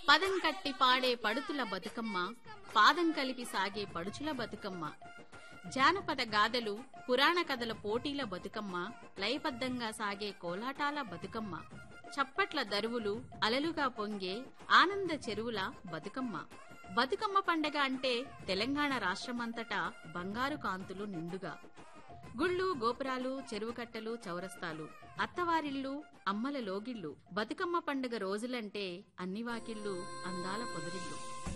పదం కట్టి పాడే పడుతుల బతుకమ్మ పాదం కలిపి సాగే పడుచుల బతుకమ్మ జానపద గాథలు పురాణ కథల పోటీల బతుకమ్మ లయబద్ధంగా సాగే కోలాటాల బతుకమ్మ చప్పట్ల దరువులు అలలుగా పొంగే ఆనంద చెరువుల బతుకమ్మ బతుకమ్మ పండగ అంటే తెలంగాణ రాష్ట్రమంతటా బంగారు కాంతులు నిండుగా గుళ్ళు గోపురాలు చెరువు కట్టలు చౌరస్తాలు అత్తవారిల్లు అమ్మల లోగిళ్ళు బతుకమ్మ పండుగ రోజులంటే అన్ని వాకిళ్ళు అందాల పొదరిల్లు